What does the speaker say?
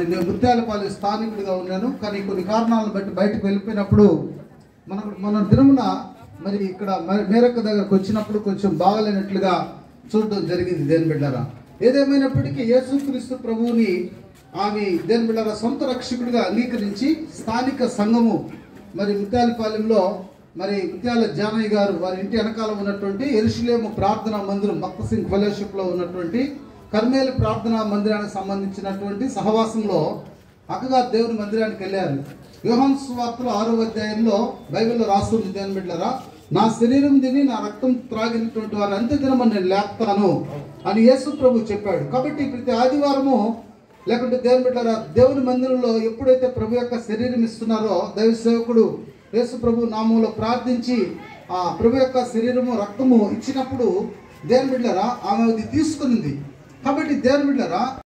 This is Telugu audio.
నేను ముత్యాలపాలెం స్థానికుడిగా ఉన్నాను కానీ కొన్ని కారణాలను బట్టి బయటకు వెళ్ళిపోయినప్పుడు మనం మన దినమున మరి ఇక్కడ మే- మేరక్క దగ్గరకు వచ్చినప్పుడు కొంచెం బాగలేనట్లుగా చూడడం జరిగింది దేని బిడ్డారా ఏదేమైనప్పటికీ యేసుక్రీస్తు ప్రభువుని ఆమె దేని బిడ్డారా సొంత రక్షకుడిగా అంగీకరించి స్థానిక సంఘము మరి ముత్యాలపాలెంలో మరి ముత్యాల జానయ్య గారు వారి ఇంటి వెనకాల ఉన్నటువంటి ఎరుషులేము ప్రార్థనా మందిరం భక్త సింగ్ ఫెలోషిప్ లో ఉన్నటువంటి కర్మేలు ప్రార్థనా మందిరానికి సంబంధించినటువంటి సహవాసంలో అక్కగారు దేవుని మందిరానికి వెళ్ళారు యోహాన్ సువార్తలో ఆరో అధ్యాయంలో బైబిల్లో రాస్తుంది దేని బిడ్డరా నా శరీరం తిని నా రక్తం త్రాగినటువంటి వారు అంత్య దినమని నేను లేపుతాను అని యేసు ప్రభు చెప్పాడు కాబట్టి ప్రతి ఆదివారము లేకుంటే దేవుని బిడ్డరా దేవుని మందిరంలో ఎప్పుడైతే ప్రభు యొక్క శరీరం ఇస్తున్నారో దైవ సేవకుడు యేసు ప్రభు నామంలో ప్రార్థించి ఆ ప్రభు యొక్క శరీరము రక్తము ఇచ్చినప్పుడు దేవుని బిడ్డరా ఆమె అది తీసుకునింది కాబట్టి దేవుని బిడ్డరా